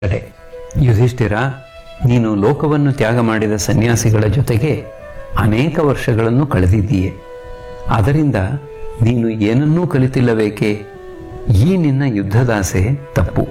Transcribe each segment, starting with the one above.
ಕಡೆ ಯುಧಿಷ್ಠಿರ ನೀನು ಲೋಕವನ್ನು ತ್ಯಾಗ ಮಾಡಿದ ಸನ್ಯಾಸಿಗಳ ಜೊತೆಗೆ ಅನೇಕ ವರ್ಷಗಳನ್ನು ಕಳೆದಿದ್ದೀಯೆ ಅದರಿಂದ ನೀನು ಏನನ್ನೂ ಕಲಿತಿಲ್ಲಬೇಕೆ ಈ ನಿನ್ನ ಯುದ್ಧದಾಸೆ ತಪ್ಪು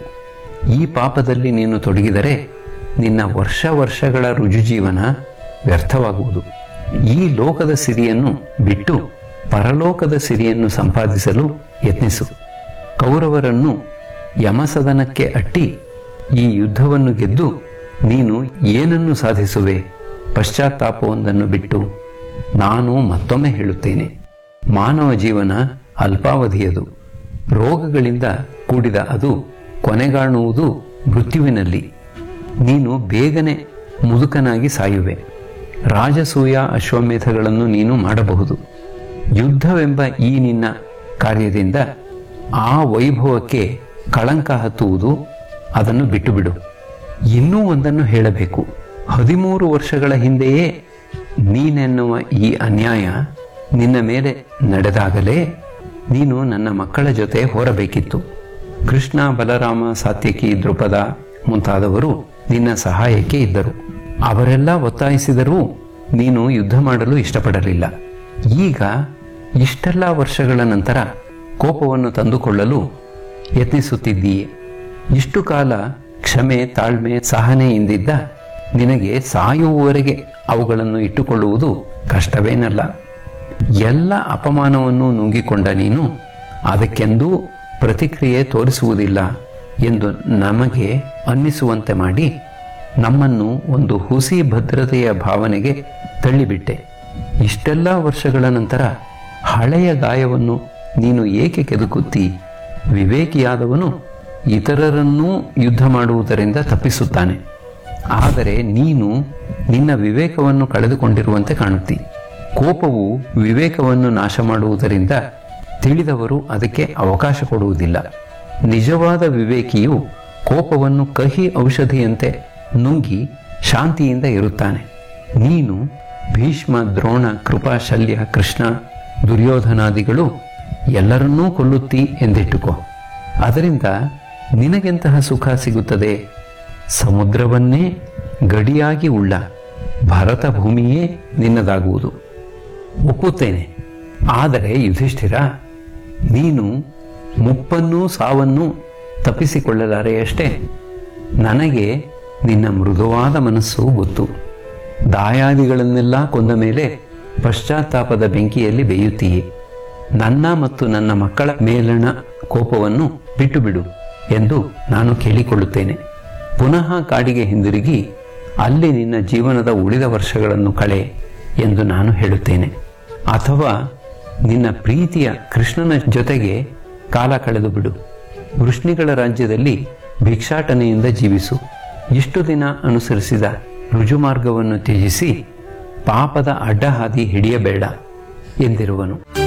ಈ ಪಾಪದಲ್ಲಿ ನೀನು ತೊಡಗಿದರೆ ನಿನ್ನ ವರ್ಷ ವರ್ಷಗಳ ರುಜುಜೀವನ ವ್ಯರ್ಥವಾಗುವುದು ಈ ಲೋಕದ ಸಿರಿಯನ್ನು ಬಿಟ್ಟು ಪರಲೋಕದ ಸಿರಿಯನ್ನು ಸಂಪಾದಿಸಲು ಯತ್ನಿಸು ಕೌರವರನ್ನು ಯಮಸದನಕ್ಕೆ ಅಟ್ಟಿ ಈ ಯುದ್ಧವನ್ನು ಗೆದ್ದು ನೀನು ಏನನ್ನು ಸಾಧಿಸುವೆ ಪಶ್ಚಾತ್ತಾಪವೊಂದನ್ನು ಬಿಟ್ಟು ನಾನು ಮತ್ತೊಮ್ಮೆ ಹೇಳುತ್ತೇನೆ ಮಾನವ ಜೀವನ ಅಲ್ಪಾವಧಿಯದು ರೋಗಗಳಿಂದ ಕೂಡಿದ ಅದು ಕೊನೆಗಾಣುವುದು ಮೃತ್ಯುವಿನಲ್ಲಿ ನೀನು ಬೇಗನೆ ಮುದುಕನಾಗಿ ಸಾಯುವೆ ರಾಜಸೂಯ ಅಶ್ವಮೇಧಗಳನ್ನು ನೀನು ಮಾಡಬಹುದು ಯುದ್ಧವೆಂಬ ಈ ನಿನ್ನ ಕಾರ್ಯದಿಂದ ಆ ವೈಭವಕ್ಕೆ ಕಳಂಕ ಹತ್ತುವುದು ಅದನ್ನು ಬಿಟ್ಟು ಬಿಡು ಇನ್ನೂ ಒಂದನ್ನು ಹೇಳಬೇಕು ಹದಿಮೂರು ವರ್ಷಗಳ ಹಿಂದೆಯೇ ನೀನೆನ್ನುವ ಈ ಅನ್ಯಾಯ ನಿನ್ನ ಮೇಲೆ ನಡೆದಾಗಲೇ ನೀನು ನನ್ನ ಮಕ್ಕಳ ಜೊತೆ ಹೋರಬೇಕಿತ್ತು ಕೃಷ್ಣ ಬಲರಾಮ ಸಾತ್ಯಕಿ ದೃಪದ ಮುಂತಾದವರು ನಿನ್ನ ಸಹಾಯಕ್ಕೆ ಇದ್ದರು ಅವರೆಲ್ಲ ಒತ್ತಾಯಿಸಿದರೂ ನೀನು ಯುದ್ಧ ಮಾಡಲು ಇಷ್ಟಪಡಲಿಲ್ಲ ಈಗ ಇಷ್ಟೆಲ್ಲ ವರ್ಷಗಳ ನಂತರ ಕೋಪವನ್ನು ತಂದುಕೊಳ್ಳಲು ಯತ್ನಿಸುತ್ತಿದ್ದೀಯೆ ಇಷ್ಟು ಕಾಲ ಕ್ಷಮೆ ತಾಳ್ಮೆ ಸಹನೆಯಿಂದಿದ್ದ ನಿನಗೆ ಸಾಯುವವರೆಗೆ ಅವುಗಳನ್ನು ಇಟ್ಟುಕೊಳ್ಳುವುದು ಕಷ್ಟವೇನಲ್ಲ ಎಲ್ಲ ಅಪಮಾನವನ್ನು ನುಂಗಿಕೊಂಡ ನೀನು ಅದಕ್ಕೆಂದೂ ಪ್ರತಿಕ್ರಿಯೆ ತೋರಿಸುವುದಿಲ್ಲ ಎಂದು ನಮಗೆ ಅನ್ನಿಸುವಂತೆ ಮಾಡಿ ನಮ್ಮನ್ನು ಒಂದು ಹುಸಿ ಭದ್ರತೆಯ ಭಾವನೆಗೆ ತಳ್ಳಿಬಿಟ್ಟೆ ಇಷ್ಟೆಲ್ಲ ವರ್ಷಗಳ ನಂತರ ಹಳೆಯ ಗಾಯವನ್ನು ನೀನು ಏಕೆ ಕೆದುಕುತ್ತಿ ವಿವೇಕಿಯಾದವನು ಇತರರನ್ನೂ ಯುದ್ಧ ಮಾಡುವುದರಿಂದ ತಪ್ಪಿಸುತ್ತಾನೆ ಆದರೆ ನೀನು ನಿನ್ನ ವಿವೇಕವನ್ನು ಕಳೆದುಕೊಂಡಿರುವಂತೆ ಕಾಣುತ್ತಿ ಕೋಪವು ವಿವೇಕವನ್ನು ನಾಶ ಮಾಡುವುದರಿಂದ ತಿಳಿದವರು ಅದಕ್ಕೆ ಅವಕಾಶ ಕೊಡುವುದಿಲ್ಲ ನಿಜವಾದ ವಿವೇಕಿಯು ಕೋಪವನ್ನು ಕಹಿ ಔಷಧಿಯಂತೆ ನುಂಗಿ ಶಾಂತಿಯಿಂದ ಇರುತ್ತಾನೆ ನೀನು ಭೀಷ್ಮ ದ್ರೋಣ ಕೃಪಾ ಶಲ್ಯ ಕೃಷ್ಣ ದುರ್ಯೋಧನಾದಿಗಳು ಎಲ್ಲರನ್ನೂ ಕೊಲ್ಲುತ್ತಿ ಎಂದಿಟ್ಟುಕೋ ಅದರಿಂದ ನಿನಗೆಂತಹ ಸುಖ ಸಿಗುತ್ತದೆ ಸಮುದ್ರವನ್ನೇ ಗಡಿಯಾಗಿ ಉಳ್ಳ ಭರತ ಭೂಮಿಯೇ ನಿನ್ನದಾಗುವುದು ಒಪ್ಪುತ್ತೇನೆ ಆದರೆ ಯುಧಿಷ್ಠಿರ ನೀನು ಮುಪ್ಪನ್ನೂ ಸಾವನ್ನು ತಪ್ಪಿಸಿಕೊಳ್ಳಲಾರೆಯಷ್ಟೇ ನನಗೆ ನಿನ್ನ ಮೃದುವಾದ ಮನಸ್ಸು ಗೊತ್ತು ದಾಯಾದಿಗಳನ್ನೆಲ್ಲ ಕೊಂದ ಮೇಲೆ ಪಶ್ಚಾತ್ತಾಪದ ಬೆಂಕಿಯಲ್ಲಿ ಬೇಯುತ್ತೀಯೆ ನನ್ನ ಮತ್ತು ನನ್ನ ಮಕ್ಕಳ ಮೇಲಣ ಕೋಪವನ್ನು ಬಿಟ್ಟು ಬಿಡು ಎಂದು ನಾನು ಕೇಳಿಕೊಳ್ಳುತ್ತೇನೆ ಪುನಃ ಕಾಡಿಗೆ ಹಿಂದಿರುಗಿ ಅಲ್ಲಿ ನಿನ್ನ ಜೀವನದ ಉಳಿದ ವರ್ಷಗಳನ್ನು ಕಳೆ ಎಂದು ನಾನು ಹೇಳುತ್ತೇನೆ ಅಥವಾ ನಿನ್ನ ಪ್ರೀತಿಯ ಕೃಷ್ಣನ ಜೊತೆಗೆ ಕಾಲ ಕಳೆದು ಬಿಡು ವೃಷ್ಣಿಗಳ ರಾಜ್ಯದಲ್ಲಿ ಭಿಕ್ಷಾಟನೆಯಿಂದ ಜೀವಿಸು ಇಷ್ಟು ದಿನ ಅನುಸರಿಸಿದ ರುಜುಮಾರ್ಗವನ್ನು ತ್ಯಜಿಸಿ ಪಾಪದ ಅಡ್ಡಹಾದಿ ಹಿಡಿಯಬೇಡ ಎಂದಿರುವನು